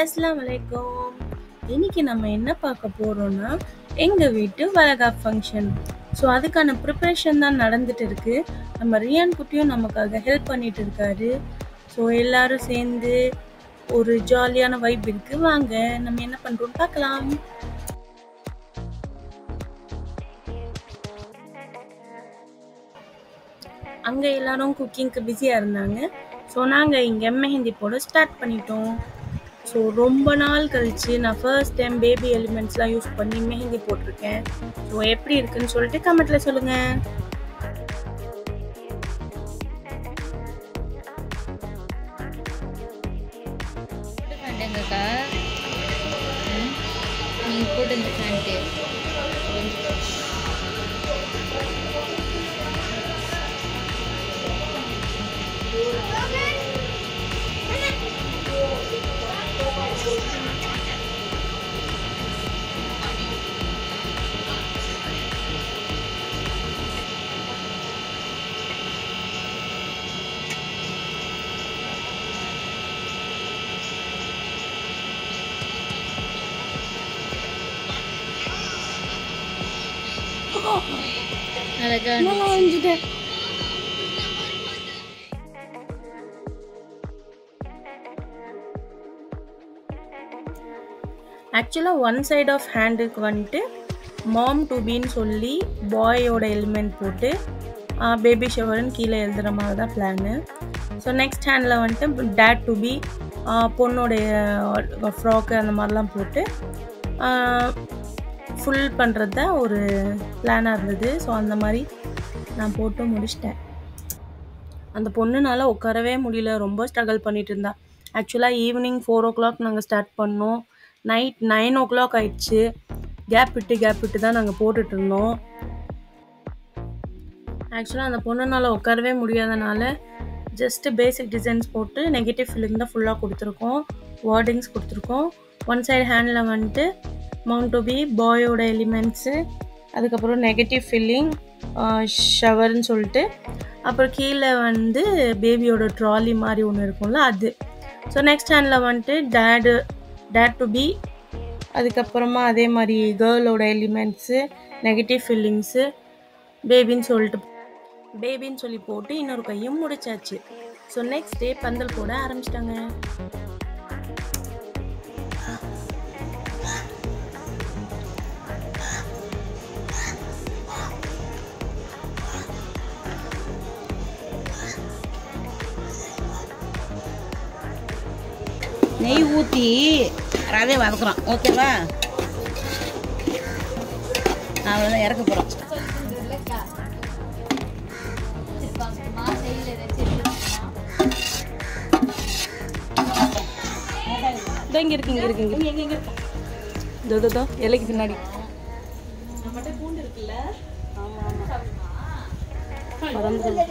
அஸ்ஸலாமு அலைக்கும் இன்னைக்கு நம்ம என்ன பார்க்க போறோம்னா எங்க வீட்டு வளகாப் ஃபங்க்ஷன் ஸோ அதுக்கான ப்ரிப்பரேஷன் தான் நடந்துட்டு இருக்கு நம்ம ரியான் குட்டியும் நமக்காக ஹெல்ப் பண்ணிட்டு இருக்காரு ஸோ எல்லாரும் சேர்ந்து ஒரு ஜாலியான வைப் இருக்கு வாங்க நம்ம என்ன பண்றோம் பார்க்கலாம் அங்கே எல்லாரும் குக்கிங்க்கு பிஸியாக இருந்தாங்க ஸோ நாங்கள் இங்கே மெஹந்தி போட ஸ்டார்ட் பண்ணிட்டோம் ஸோ ரொம்ப நாள் கழிச்சு நான் ஃபர்ஸ்ட் டைம் பேபி எலிமெண்ட்ஸ்லாம் யூஸ் பண்ணி மெஹந்தி போட்டிருக்கேன் ஸோ எப்படி இருக்குன்னு சொல்லிட்டு கமெண்ட்டில் சொல்லுங்கள் ஃபேண்ட்டுங்கக்கா நீங்கள் போட்டு இந்த ஃபேண்ட்டு அழகா இருந்துச்சு. ஆக்சுவலாக ஒன் சைட் ஆஃப் ஹேண்டுக்கு வந்துட்டு மாம் டு பின்னு சொல்லி பாயோட எலிமெண்ட் போட்டு பேபி ஷவர்னு கீழே எழுதுகிற மாதிரி தான் பிளானு ஸோ நெக்ஸ்ட் ஹேண்டில் வந்துட்டு டேட் டு பி பொண்ணுடைய ஃப்ராக்கு அந்த மாதிரிலாம் போட்டு ஃபுல் பண்ணுறது தான் ஒரு பிளானாக இருந்தது ஸோ அந்த மாதிரி நான் போட்டு முடிச்சிட்டேன் அந்த பொண்ணுனால உட்காரவே முடியல ரொம்ப ஸ்ட்ரகிள் பண்ணிட்டு இருந்தா ஆக்சுவலாக ஈவினிங் ஃபோர் ஓ கிளாக் நாங்கள் ஸ்டார்ட் பண்ணோம் நைட் நைன் ஓ கிளாக் ஆயிடுச்சு கேப் விட்டு கேப் விட்டு தான் நாங்கள் போட்டுட்டு இருந்தோம் ஆக்சுவலாக அந்த பொண்ணுனால உட்காரவே முடியாதனால ஜஸ்ட் பேசிக் டிசைன்ஸ் போட்டு நெகட்டிவ் ஃபில்லிங் தான் ஃபுல்லாக கொடுத்துருக்கோம் வேர்டிங்ஸ் கொடுத்துருக்கோம் ஒன் சைடு ஹேண்டில் வந்துட்டு மவுண்ட் டு பி பாயோட எலிமெண்ட்ஸு அதுக்கப்புறம் நெகட்டிவ் ஃபில்லிங் ஷவர்னு சொல்லிட்டு அப்புறம் கீழே வந்து பேபியோட ட்ராலி மாதிரி ஒன்று இருக்கும்ல அது ஸோ நெக்ஸ்ட் ஹேண்டில் வந்துட்டு டேடு டேட் டு பி அதுக்கப்புறமா அதே மாதிரி கேர்ளோட எலிமெண்ட்ஸு நெகட்டிவ் ஃபீலிங்ஸு பேபின்னு சொல்லிட்டு பேபின்னு சொல்லி போட்டு இன்னொரு கையும் முடிச்சாச்சு ஸோ நெக்ஸ்ட் டே பந்தல் போட ஆரம்பிச்சிட்டாங்க நெய் ஊற்றி ரவையை வதக்குறோம் ஓகேவா அவ்வளோதான் இறக்க போகிறோம் இதோ இங்கே இருக்கு இங்கே இருக்கு இங்கே இங்கே இதோ இதோ, இதோ இலைக்கு பின்னாடி பறந்துடும்.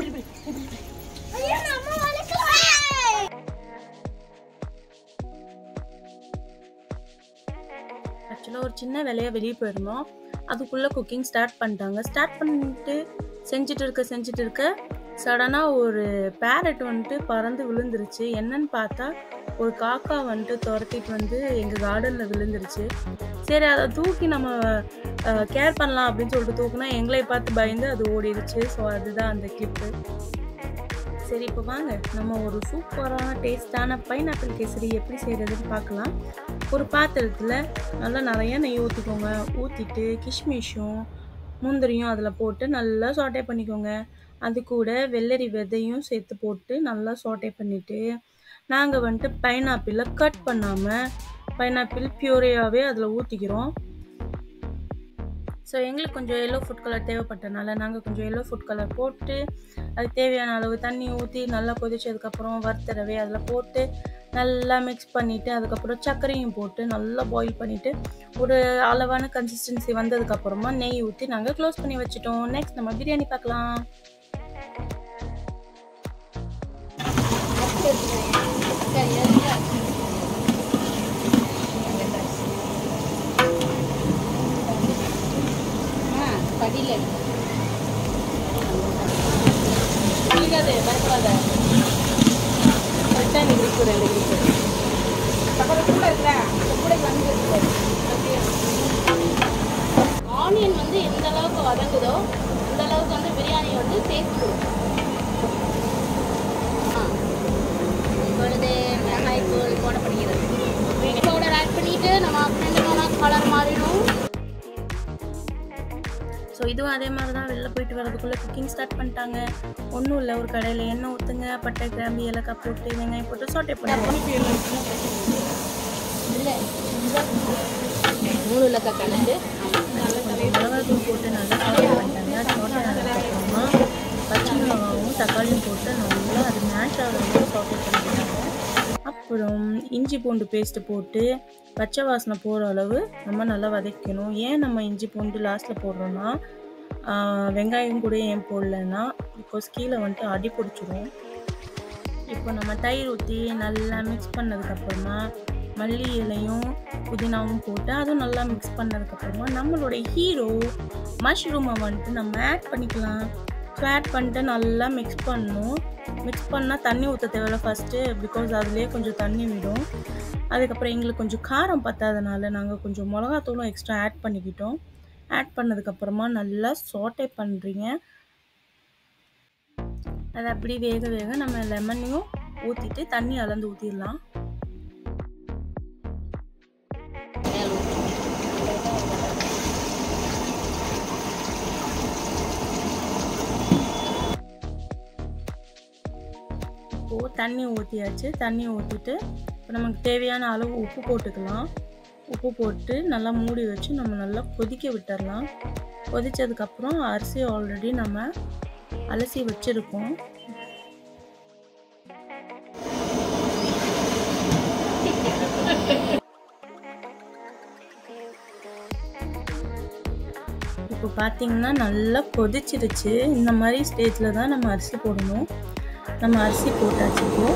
ஆக்சுவலாக ஒரு சின்ன வேலையாக வெளியே போயிருந்தோம் அதுக்குள்ளே குக்கிங் ஸ்டார்ட் பண்ணிட்டாங்க ஸ்டார்ட் பண்ணிட்டு செஞ்சுட்டு இருக்க செஞ்சுட்டு இருக்க சடனாக ஒரு பேரட் வந்துட்டு பறந்து விழுந்துருச்சு என்னன்னு பார்த்தா ஒரு காக்கா வந்துட்டு துரத்திட்டு வந்து எங்கள் கார்டனில் விழுந்துருச்சு சரி அதை தூக்கி நம்ம கேர் பண்ணலாம் அப்படின்னு சொல்லிட்டு தூக்குனா எங்களை பார்த்து பயந்து அது ஓடிடுச்சு ஸோ அதுதான் அந்த கிளிப்பு சரி இப்போ வாங்க நம்ம ஒரு சூப்பரான டேஸ்டான பைனாப்பிள் கேசரி எப்படி செய்கிறதுன்னு பார்க்கலாம் ஒரு பாத்திரத்தில் நல்லா நிறைய நெய் ஊற்றிக்கோங்க ஊற்றிட்டு கிஷ்மிஷும் முந்திரியும் அதில் போட்டு நல்லா சாட்டே பண்ணிக்கோங்க அது கூட வெள்ளரி விதையும் சேர்த்து போட்டு நல்லா சாட்டே பண்ணிவிட்டு நாங்கள் வந்துட்டு பைனாப்பிளை கட் பண்ணாமல் பைனாப்பிள் பியூரையாகவே அதில் ஊற்றிக்கிறோம் ஸோ எங்களுக்கு கொஞ்சம் எல்லோ ஃபுட் கலர் தேவைப்பட்டனால நாங்கள் கொஞ்சம் எல்லோ ஃபுட் கலர் போட்டு அதுக்கு தேவையான அளவு தண்ணி ஊற்றி நல்லா கொதிச்சதுக்கப்புறம் வறுத்த ரவை அதில் போட்டு நல்லா மிக்ஸ் பண்ணிவிட்டு அதுக்கப்புறம் சர்க்கரையும் போட்டு நல்லா பாயில் பண்ணிவிட்டு ஒரு அளவான கன்சிஸ்டன்சி வந்ததுக்கப்புறமா நெய் ஊற்றி நாங்கள் க்ளோஸ் பண்ணி வச்சுட்டோம் நெக்ஸ்ட் நம்ம பிரியாணி பார்க்கலாம் படியில் பயப்படாத கரெக்டாக நீ ரெண்டு ஆனியன் வந்து எந்த அளவுக்கு வதங்குதோ அந்த அளவுக்கு வந்து பிரியாணி வந்து டேஸ்ட் கொடுக்கும் ஆ. இப்பொழுது மிளகாய் தூள் போடப்படுகிறது பவுடர் ஆட் பண்ணிட்டு நம்ம ரெண்டு மூணு கலர் மாறிடும் ஸோ இதுவும் அதே மாதிரி தான் வெளில போயிட்டு வரதுக்குள்ளே குக்கிங் ஸ்டார்ட் பண்ணிட்டாங்க ஒன்றும் இல்லை ஒரு கடையில் எண்ணெய் ஊற்றுங்க பட்டை கிராம்பு ஏலக்காய் போட்டு வெங்காயம் போட்டு சோட்டை பண்ணுவோம் இல்லை மூணு இலக்க கலந்து மிளகாத்தூள் போட்டு நல்லா சோட்டை பண்ணிட்டாங்க சோட்டை ஆனதுக்கப்புறமா பச்சை மிளகாவும் தக்காளியும் போட்டு நல்லா அது மேஷ் ஆகிற அளவுக்கு சோட்டை பண்ணிட்டாங்க அப்புறம் இஞ்சி பூண்டு பேஸ்ட்டு போட்டு பச்சை வாசனை போகிற அளவு நம்ம நல்லா வதக்கணும் ஏன் நம்ம இஞ்சி பூண்டு லாஸ்ட்டில் போடுறோன்னா ஆஹ், வெங்காயம் கூட ஏன் போடலன்னா பிகாஸ் கீழே வந்துட்டு அடி பிடிச்சிரும் இப்போ நம்ம தயிர் ஊற்றி நல்லா மிக்ஸ் பண்ணதுக்கப்புறமா மல்லி இலையும் புதினாவும் போட்டு அதுவும் நல்லா மிக்ஸ் பண்ணதுக்கப்புறமா நம்மளோட ஹீரோ மஷ்ரூமை வந்துட்டு நம்ம ஆட் பண்ணிக்கலாம் ஸோ ஆட் பண்ணிட்டு நல்லா மிக்ஸ் பண்ணணும் மிக்ஸ் பண்ணால் தண்ணி ஊற்ற தேவையில்ல ஃபஸ்ட்டு பிகாஸ் அதுலேயே கொஞ்சம் தண்ணி விடும் அதுக்கப்புறம் எங்களுக்கு கொஞ்சம் காரம் பத்தாதனால நாங்கள் கொஞ்சம் மிளகாத்தூளும் எக்ஸ்ட்ரா ஆட் பண்ணிக்கிட்டோம் ஆட் பண்ணதுக்கப்புறமா நல்லா சோட்டை பண்ணுறீங்க அது அப்படி வேக வேக நம்ம லெமனையும் ஊற்றிட்டு தண்ணி அளந்து ஊற்றிடலாம் இப்போது தண்ணி ஊற்றியாச்சு தண்ணி ஊற்றிட்டு இப்போ நமக்கு தேவையான அளவு உப்பு போட்டுக்கலாம் உப்பு போட்டு நல்லா மூடி வச்சு நம்ம நல்லா கொதிக்க விட்டுறலாம் கொதிச்சதுக்கப்புறம் அரிசி ஆல்ரெடி நம்ம அலசி வச்சுருக்கோம் இப்போ பார்த்தீங்கன்னா நல்லா கொதிச்சிருச்சு இந்த மாதிரி ஸ்டேஜில் தான் நம்ம அரிசி போடணும் நம்ம அரிசி போட்டாச்சு இப்போ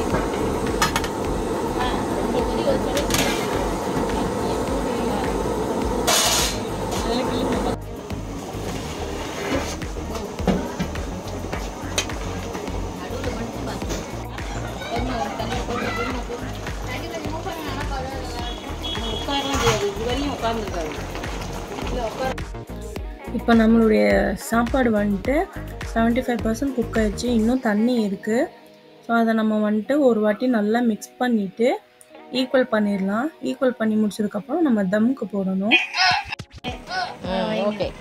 உட்காரலாம் முடியாது இது வரையும் உட்காந்துருக்காரு இப்போ நம்மளுடைய சாப்பாடு வந்துட்டு 75% ஃபைவ் பர்சன்ட் குக் ஆயிடுச்சு இன்னும் தண்ணி இருக்குது ஸோ அதை நம்ம வந்துட்டு ஒரு வாட்டி நல்லா மிக்ஸ் பண்ணிவிட்டு ஈக்குவல் பண்ணிடலாம் ஈக்குவல் பண்ணி முடிச்சதுக்கப்புறம் நம்ம தம்க்கு போடணும் ஓகே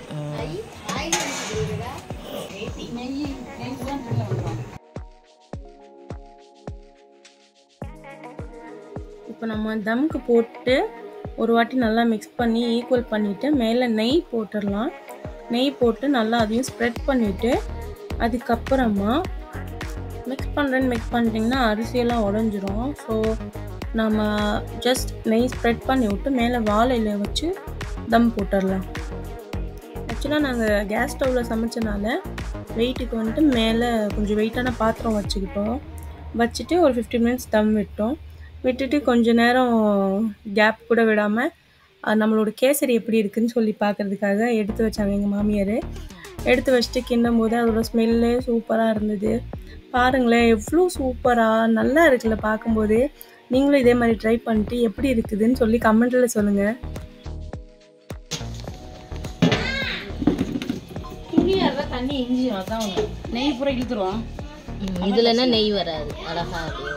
இப்போ நம்ம தம்க்கு போட்டு ஒரு வாட்டி நல்லா மிக்ஸ் பண்ணி ஈக்குவல் பண்ணிவிட்டு மேலே நெய் போட்டுடலாம் நெய் போட்டு நல்லா அதையும் ஸ்ப்ரெட் பண்ணிவிட்டு அதுக்கப்புறமா மிக்ஸ் பண்ணுறேன்னு மிக்ஸ் பண்ணிட்டிங்கன்னா அரிசியெல்லாம் உடஞ்சிரும் ஸோ நம்ம ஜஸ்ட் நெய் ஸ்ப்ரெட் பண்ணி விட்டு மேலே வாழையில வச்சு தம் போட்டுடலாம் ஆக்சுவலாக நாங்கள் கேஸ் ஸ்டவ்வில் சமைச்சனால வெயிட்டுக்கு வந்துட்டு மேலே கொஞ்சம் வெயிட்டான பாத்திரம் வச்சுக்கிட்டோம் வச்சுட்டு ஒரு 15 மினிட்ஸ் தம் விட்டோம் விட்டுட்டு கொஞ்ச நேரம் கேப் கூட விடாமல் நம்மளோட கேசரி எப்படி இருக்குன்னு சொல்லி பார்க்கறதுக்காக எடுத்து வச்சாங்க எங்கள் மாமியார் எடுத்து வச்சுட்டு கிண்டும் போது அதோட ஸ்மெல்லே சூப்பராக இருந்தது பாருங்களேன் எவ்வளோ சூப்பராக நல்லா இருக்குல்ல பார்க்கும்போது நீங்களும் இதே மாதிரி ட்ரை பண்ணிட்டு எப்படி இருக்குதுன்னு சொல்லி கமெண்ட்டில் சொல்லுங்கள் தண்ணி இஞ்சி அதான் ஒண்ணு. நெய் பூரா இழுத்துரும் இதுலன்னா நெய் வராது அழகா அப்படியே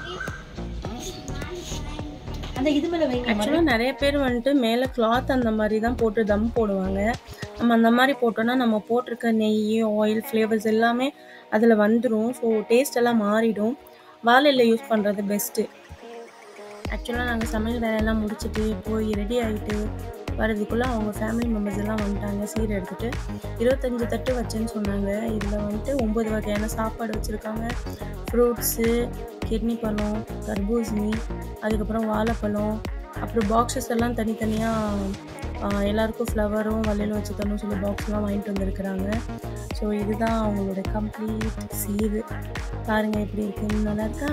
அந்த இது மேல வைங்க ஆக்சுவலாக நிறைய பேர் வந்துட்டு மேலே கிளாத் அந்த மாதிரி தான் போட்டு தம் போடுவாங்க நம்ம அந்த மாதிரி போட்டோன்னா நம்ம போட்டிருக்க நெய் ஆயில் ஃப்ளேவர்ஸ் எல்லாமே அதில் வந்துடும் ஸோ டேஸ்ட் எல்லாம் மாறிடும் வாழையில் யூஸ் பண்ணுறது பெஸ்ட்டு ஆக்சுவலாக நாங்கள் சமையல் வேலையெல்லாம் முடிச்சுட்டு போய் ரெடி ஆகிட்டு வரதுக்குள்ளே அவங்க ஃபேமிலி மெம்பர்ஸ் எல்லாம் வந்துட்டாங்க சீர் எடுத்துகிட்டு இருபத்தஞ்சு தட்டு வச்சேன்னு சொன்னாங்க இதில் வந்துட்டு ஒம்பது வகையான சாப்பாடு வச்சுருக்காங்க ஃப்ரூட்ஸு கிட்னி பழம் தர்பூசணி அதுக்கப்புறம் வாழைப்பழம் அப்புறம் பாக்ஸஸ் எல்லாம் தனித்தனியாக எல்லாருக்கும் ஃப்ளவரும் வளையலும் வச்சு தரணும் சொல்லி பாக்ஸ்லாம் வாங்கிட்டு வந்திருக்கிறாங்க ஸோ இதுதான் அவங்களோட கம்ப்ளீட் சீரு பாருங்கள் எப்படி இருக்குன்னு நல்லா இருக்கா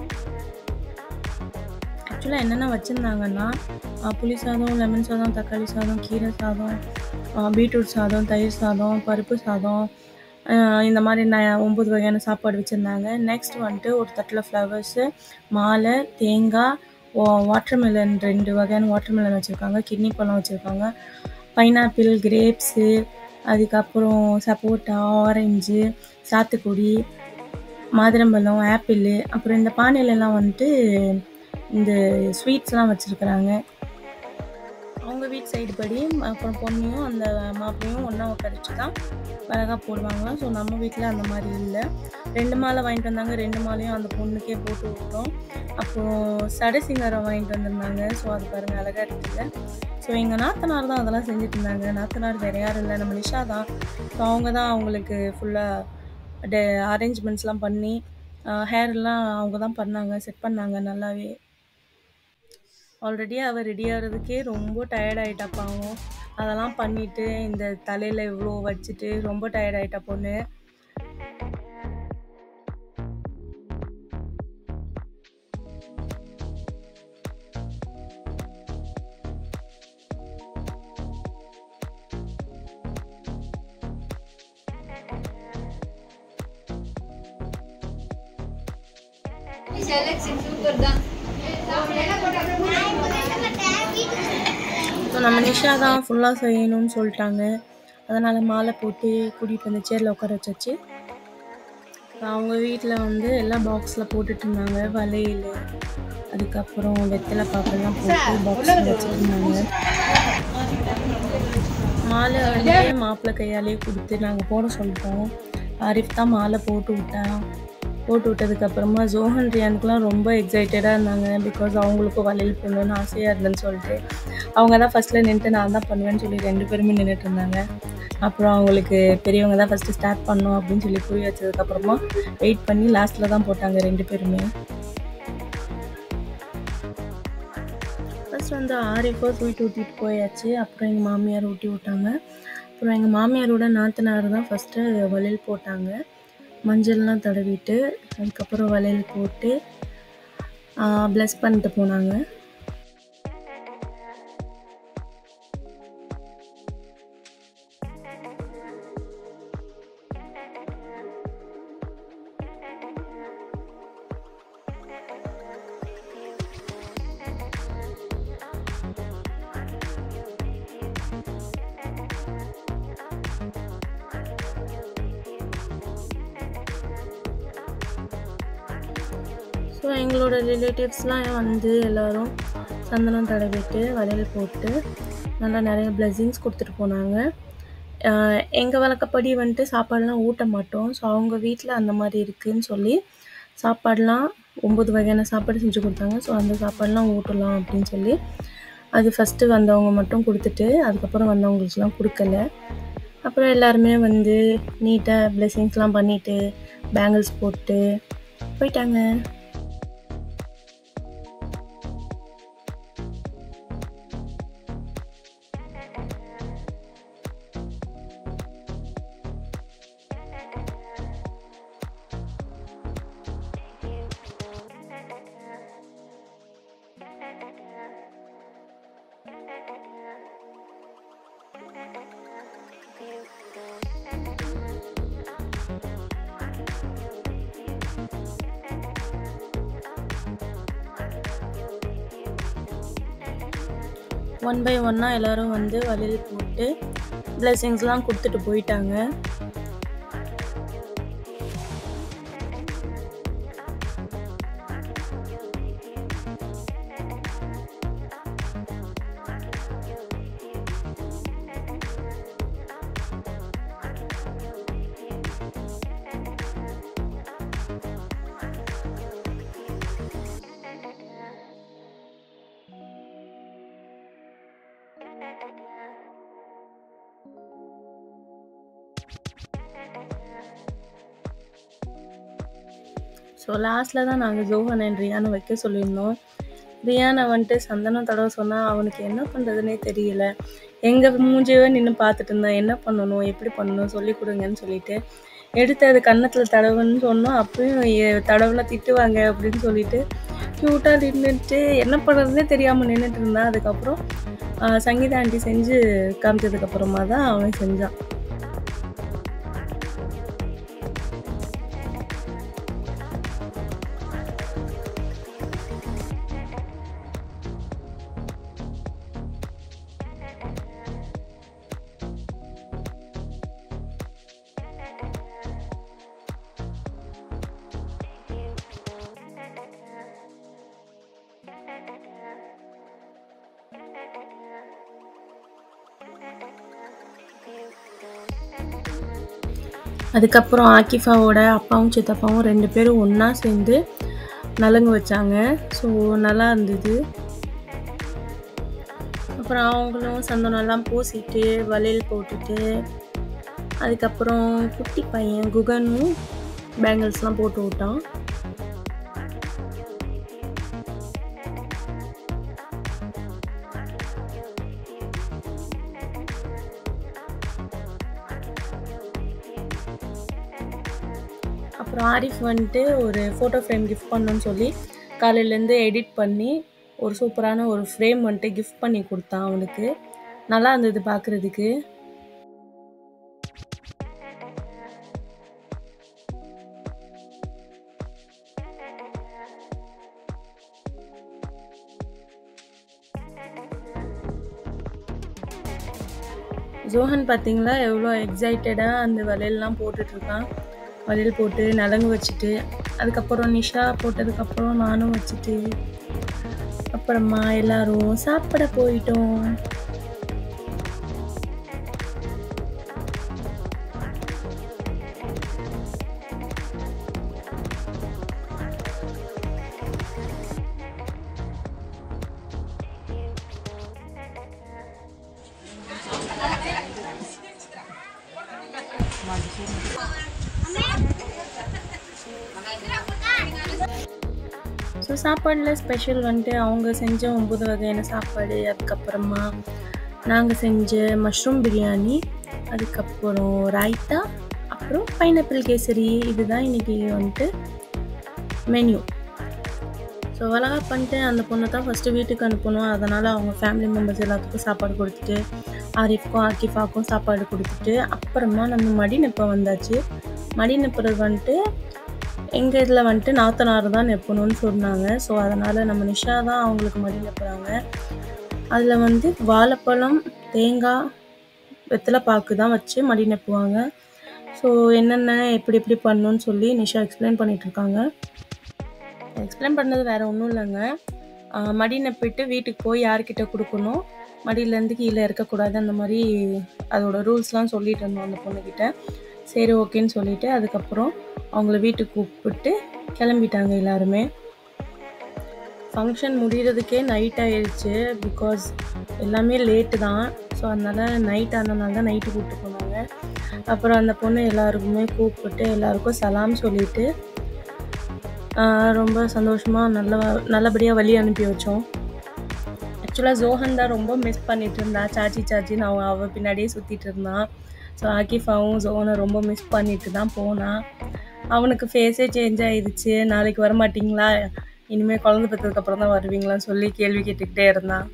ஆக்சுவலாக என்னென்ன வச்சுருந்தாங்கன்னா புளி சாதம் லெமன் சாதம் தக்காளி சாதம் கீரை சாதம் பீட்ரூட் சாதம் தயிர் சாதம் பருப்பு சாதம் ஆஹ் இந்த மாதிரி ந ஒம்பது வகையான சாப்பாடு வச்சுருந்தாங்க நெக்ஸ்ட் வந்துட்டு ஒரு தட்டில் ஃப்ளவர்ஸு மாலை தேங்காய் வாட்டர்மெலன் ரெண்டு வகையான வாட்டர்மெலன் வச்சுருக்காங்க கிட்னி பழம் வச்சுருக்காங்க பைனாப்பிள் கிரேப்ஸு அதுக்கப்புறம் சப்போட்டா ஆரஞ்சு சாத்துக்குடி மாதுளம்பழம் ஆப்பிள் அப்புறம் இந்த பானையிலலாம் வந்துட்டு இந்த ஸ்வீட்ஸ்லாம் வச்சுருக்குறாங்க அவங்க வீட்டு சைடு படி அப்புறம் பொண்ணையும் அந்த மாப்பிளையும் ஒன்றா உட்காரிச்சு தான் அழகாக போடுவாங்களாம் ஸோ நம்ம வீட்டில் அந்த மாதிரி இல்லை ரெண்டு மாலை வாங்கிட்டு வந்தாங்க ரெண்டு மாலையும் அந்த பொண்ணுக்கே போட்டு விட்டோம் அப்புறம் சடை சிங்காரம் வாங்கிட்டு வந்திருந்தாங்க ஸோ அது பாருங்கள் அழகாக இருக்குல்ல ஸோ எங்கள் நாத்தனார் தான் அதெல்லாம் செஞ்சுட்டு இருந்தாங்க நாத்தனார் வேறு யாரும் இல்லை நம்ம நிஷா தான் ஸோ அவங்க தான் அவங்களுக்கு ஃபுல்லாக டே அரேஞ்ச்மெண்ட்ஸ்லாம் பண்ணி ஹேர்லாம் அவங்க தான் பண்ணாங்க செட் பண்ணாங்க நல்லாவே ஆல்ரெடி அவள் ரெடி ஆகிறதுக்கே ரொம்ப டயர்ட் ஆகிட்டா பாவம் அதெல்லாம் பண்ணிட்டு இந்த தலையில் இவ்வளோ வச்சுட்டு ரொம்ப டயர்ட் ஆகிட்டா பொண்ணு ஸோ நம்ம நிஷா தான் ஃபுல்லாக செய்யணும்னு சொல்லிட்டாங்க அதனால் மாலை போட்டு கூட்டிகிட்டு வந்து சேரில் உட்கார வச்சாச்சு அவங்க வீட்டில் வந்து எல்லாம் பாக்ஸில் போட்டுட்டு இருந்தாங்க வளையல் அதுக்கப்புறம் வெத்தலை பாப்பெல்லாம் போட்டு பாக்ஸில் வச்சுருந்தாங்க மாலை வந்து மாப்பிள்ளை கையாலே கொடுத்து நாங்கள் போட சொல்லிட்டோம் ஆரிஃப் தான் மாலை போட்டு விட்டான் போட்டு விட்டதுக்கப்புறமா ஜோஹன் ரியானுக்குலாம் ரொம்ப எக்ஸைட்டடாக இருந்தாங்க பிகாஸ் அவங்களுக்கும் வளையல் போடணும்னு ஆசையாக இருந்தேன்னு சொல்லிட்டு அவங்க தான் ஃபஸ்ட்டில் நின்றுட்டு நான் தான் பண்ணுவேன்னு சொல்லி ரெண்டு பேருமே நின்றுட்டு இருந்தாங்க அப்புறம் அவங்களுக்கு பெரியவங்க தான் ஃபஸ்ட்டு ஸ்டார்ட் பண்ணோம் அப்படின்னு சொல்லி புரிய வச்சதுக்கப்புறமா வெயிட் பண்ணி லாஸ்ட்டில் தான் போட்டாங்க ரெண்டு பேருமே ஃபஸ்ட் வந்து ஆரிஃபோ ஸ்வீட் ஊற்றிட்டு போயாச்சு அப்புறம் எங்கள் மாமியார் ஊட்டி விட்டாங்க அப்புறம் எங்கள் மாமியாரோட நாத்தனார் தான் ஃபஸ்ட்டு வளையல் போட்டாங்க மஞ்சள்லாம் தடவிட்டு அதுக்கப்புறம் வளையல் போட்டு ப்ளஸ் பண்ணிட்டு போனாங்க ஸோ எங்களோட ரிலேட்டிவ்ஸ்லாம் வந்து எல்லோரும் சந்தனம் தடவிட்டு வளையல் போட்டு நல்லா நிறைய பிளெஸிங்ஸ் கொடுத்துட்டு போனாங்க எங்கள் வழக்கப்படி வந்துட்டு சாப்பாடெலாம் ஊட்ட மாட்டோம் ஸோ அவங்க வீட்டில் அந்த மாதிரி இருக்குதுன்னு சொல்லி சாப்பாடெலாம் ஒம்பது வகையான சாப்பாடு செஞ்சு கொடுத்தாங்க ஸோ அந்த சாப்பாடெலாம் ஊட்டலாம் அப்படின்னு சொல்லி அது ஃபஸ்ட்டு வந்தவங்க மட்டும் கொடுத்துட்டு அதுக்கப்புறம் வந்தவங்களுக்குலாம் கொடுக்கல அப்புறம் எல்லாருமே வந்து நீட்டாக பிளெஸிங்ஸ்லாம் பண்ணிவிட்டு பேங்கிள்ஸ் போட்டு போயிட்டாங்க ஒன் பை ஒன்னாக எல்லோரும் வந்து வளையல் போட்டு பிளெஸிங்ஸ்லாம் கொடுத்துட்டு போயிட்டாங்க ஸோ லாஸ்ட்டில் தான் நாங்கள் ஜோஹன் அண்ட் ரியானை வைக்க சொல்லியிருந்தோம் ரியானை வந்துட்டு சந்தனம் தடவை சொன்னால் அவனுக்கு என்ன பண்ணுறதுனே தெரியல எங்கள் மூஞ்சியவே நின்று பார்த்துட்டு இருந்தேன் என்ன பண்ணணும் எப்படி பண்ணணும் சொல்லி கொடுங்கன்னு சொல்லிட்டு எடுத்து அது கன்னத்தில் தடவுன்னு சொன்னோம் அப்பயும் எ- தடவுல திட்டுவாங்க அப்படின்னு சொல்லிட்டு க்யூட்டாக நின்றுட்டு என்ன பண்ணுறதுனே தெரியாமல் நின்றுட்டு இருந்தான் அதுக்கப்புறம் ஆஹ், சங்கீதா ஆண்டி செஞ்சு காமிச்சதுக்கப்புறமா தான் அவன் செஞ்சான் அதுக்கப்புறம் ஆக்கிஃபாவோட அப்பாவும் சித்தப்பாவும் ரெண்டு பேரும் ஒன்றா சேர்ந்து நலங்கு வச்சாங்க ஸோ நல்லா இருந்தது அப்புறம் அவங்களும் சந்தனம்லாம் பூசிட்டு வளையல் போட்டுட்டு அதுக்கப்புறம் குட்டி பையன் குகனும் பேங்கிள்ஸ்லாம் போட்டு விட்டான் அப்புறம் ஆரிஃப் வந்துட்டு ஒரு ஃபோட்டோ ஃப்ரேம் கிஃப்ட் பண்ணணும்னு சொல்லி காலையிலேருந்து எடிட் பண்ணி ஒரு சூப்பரான ஒரு ஃப்ரேம் வந்துட்டு கிஃப்ட் பண்ணி கொடுத்தான் அவனுக்கு நல்லா இருந்தது பார்க்குறதுக்கு ஜோஹன் பார்த்தீங்களா எவ்வளோ எக்ஸைட்டடாக அந்த வளையல்லாம் போட்டுட்ருக்கான் வளையல் போட்டு நலங்கு வச்சுட்டு அதுக்கப்புறம் நிஷா போட்டதுக்கப்புறம் நானும் வச்சுட்டு அப்புறமா எல்லாரும் சாப்பிட போயிட்டோம் ஸோ சாப்பாடில் ஸ்பெஷல் வந்துட்டு அவங்க செஞ்ச ஒம்பது வகையான சாப்பாடு அதுக்கப்புறமா நாங்கள் செஞ்ச மஷ்ரூம் பிரியாணி அதுக்கப்புறம் ராய்த்தா அப்புறம் பைனாப்பிள் கேசரி இதுதான் இன்றைக்கி வந்துட்டு மெனு ஸோ அழகா பண்ணிட்டு அந்த பொண்ணை தான் ஃபஸ்ட்டு வீட்டுக்கு அனுப்பணும் அதனால் அவங்க ஃபேமிலி மெம்பர்ஸ் எல்லாத்துக்கும் சாப்பாடு கொடுத்துட்டு ஆரிஃப்க்கும் ஆக்கிஃபாக்கும் சாப்பாடு கொடுத்துட்டு அப்புறமா நம்ம மடி நெப்ப வந்தாச்சு மடி நெப்புறது வந்துட்டு எங்கள் இதில் வந்துட்டு நாத்தனார் தான் நெப்பணும்னு சொன்னாங்க ஸோ அதனால் நம்ம நிஷா தான் அவங்களுக்கு மடி நெப்புறாங்க அதில் வந்து வாழைப்பழம் தேங்காய் வெத்தலை பாக்கு தான் வச்சு மடி நெப்புவாங்க ஸோ என்னென்ன எப்படி எப்படி பண்ணணும்னு சொல்லி நிஷா எக்ஸ்பிளைன் பண்ணிகிட்ருக்காங்க எக்ஸ்பிளைன் பண்ணது வேறு ஒன்றும் இல்லைங்க ஆஹ் மடி நப்பிட்டு வீட்டுக்கு போய் யார்கிட்ட கொடுக்கணும் மடியிலேருந்து கீழே இருக்கக்கூடாது அந்த மாதிரி அதோட ரூல்ஸ்லாம் சொல்லிட்டு இருந்தோம் அந்த பொண்ணுக்கிட்ட சரி ஓகேன்னு சொல்லிட்டு அதுக்கப்புறம் அவங்கள வீட்டுக்கு கூப்பிட்டு கிளம்பிட்டாங்க எல்லாருமே ஃபங்க்ஷன் முடிகிறதுக்கே நைட் ஆயிடுச்சு பிகாஸ் எல்லாமே லேட்டு தான் ஸோ அதனால் நைட் ஆனதுனால தான் நைட்டு கூப்பிட்டு போனாங்க அப்புறம் அந்த பொண்ணு எல்லாருக்குமே கூப்பிட்டு எல்லாருக்கும் சலாம் சொல்லிட்டு ஆஹ் ரொம்ப சந்தோஷமாக நல்ல நல்லபடியாக வழி அனுப்பி வச்சோம் ஆக்சுவலாக ஜோஹன் தான் ரொம்ப மிஸ் பண்ணிட்டு இருந்தா சாச்சி சாச்சின்னு அவன் அவள் பின்னாடியே சுற்றிட்டு இருந்தான் ஸோ ஆக்கிஃபாவும் ஜோனை ரொம்ப மிஸ் பண்ணிட்டு தான் போனான் அவனுக்கு ஃபேஸே சேஞ்ச் ஆயிடுச்சு நாளைக்கு வர மாட்டீங்களா இனிமேல் குழந்தை பெற்றதுக்கப்புறம் தான் வருவீங்களான்னு சொல்லி கேள்வி கேட்டுக்கிட்டே இருந்தான்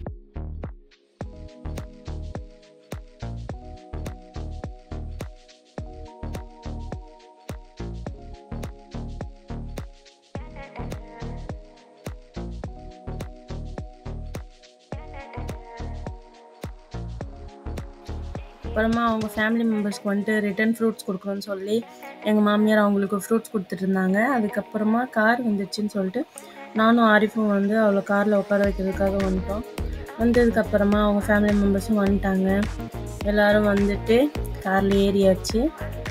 அப்புறமா அவங்க ஃபேமிலி மெம்பர்ஸ்க்கு வந்துட்டு ரிட்டன் ஃப்ரூட்ஸ் கொடுக்கணும்னு சொல்லி எங்கள் மாமியார் அவங்களுக்கு ஃப்ரூட்ஸ் கொடுத்துட்டு இருந்தாங்க அதுக்கப்புறமா கார் வந்துடுச்சுன்னு சொல்லிட்டு நானும் ஆரிஃபும் வந்து அவளை காரில் உட்கார வைக்கிறதுக்காக வந்துட்டோம் வந்ததுக்கப்புறமா அவங்க ஃபேமிலி மெம்பர்ஸும் வந்துட்டாங்க எல்லாரும் வந்துட்டு காரில் ஏறியாச்சு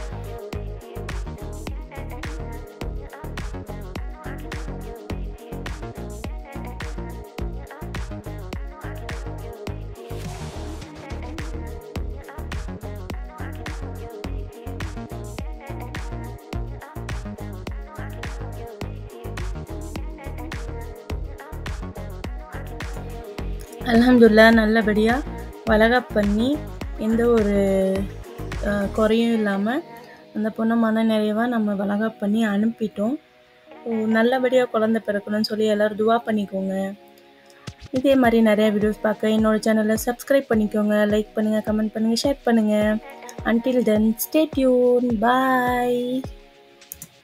அல்ஹம்துலில்லா நல்லபடியாக வளகாப் பண்ணி எந்த ஒரு அஹ், குறையும் இல்லாமல் அந்த பொண்ணை மன நிறைவாக நம்ம வளகாப் பண்ணி அனுப்பிட்டோம் ஸோ நல்லபடியாக குழந்தை பிறக்கணும்னு சொல்லி எல்லோரும் துவா பண்ணிக்கோங்க இதே மாதிரி நிறைய வீடியோஸ் பார்க்க என்னோட சேனலை சப்ஸ்கிரைப் பண்ணிக்கோங்க லைக் பண்ணுங்கள் கமெண்ட் பண்ணுங்கள் ஷேர் பண்ணுங்கள் அன்டில் தென் ஸ்டே டியூன் பாய்